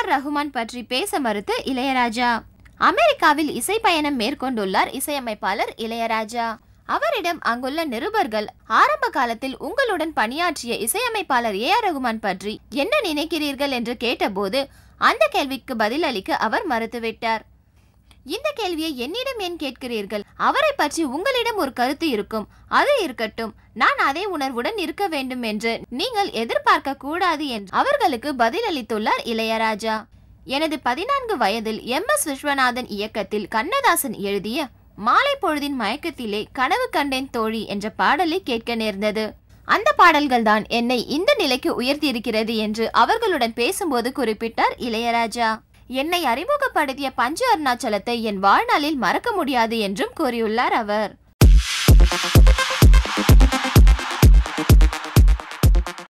R Rahman பற்றி பேச மறுத்த இளையராஜா அமெரிக்காவில் இசை பயணம் மேற்கொண்டுள்ளார் இசையமைப்பாளர் இளையராஜா அவரிடம் அங்குள்ள நிருபர்கள் ஆரம்ப காலத்தில் உங்களுடன் பணியாற்றிய இசையமைப்பாளர் ஏ ஆர் ரகுமான் பற்றி என்ன நினைக்கிறீர்கள் என்று கேட்டபோது அந்த கேள்விக்கு பதிலளிக்க அவர் மறுத்துவிட்டார் இந்த கேள்வியை என்னிடம் ஏன் கேட்கிறீர்கள் அவரை பற்றி உங்களிடம் ஒரு கருத்து இருக்கும் அது இருக்கட்டும் நான் அதே உணர்வுடன் இருக்க வேண்டும் என்று நீங்கள் எதிர்பார்க்க கூடாது என்று அவர்களுக்கு பதிலளித்துள்ளார் இளையராஜா எனது பதினான்கு வயதில் எம் எஸ் விஸ்வநாதன் இயக்கத்தில் கண்ணதாசன் எழுதிய மாலை பொழுதின் மயக்கத்திலே கனவு கண்டேன் தோழி என்ற பாடலை கேட்க நேர்ந்தது அந்த பாடல்கள் தான் என்னை இந்த நிலைக்கு உயர்த்தியிருக்கிறது என்று அவர்களுடன் பேசும்போது குறிப்பிட்டார் இளையராஜா என்னை அறிமுகப்படுத்திய பஞ்சு அருணாச்சலத்தை என் வாழ்நாளில் மறக்க முடியாது என்றும் கூறியுள்ளார் அவர்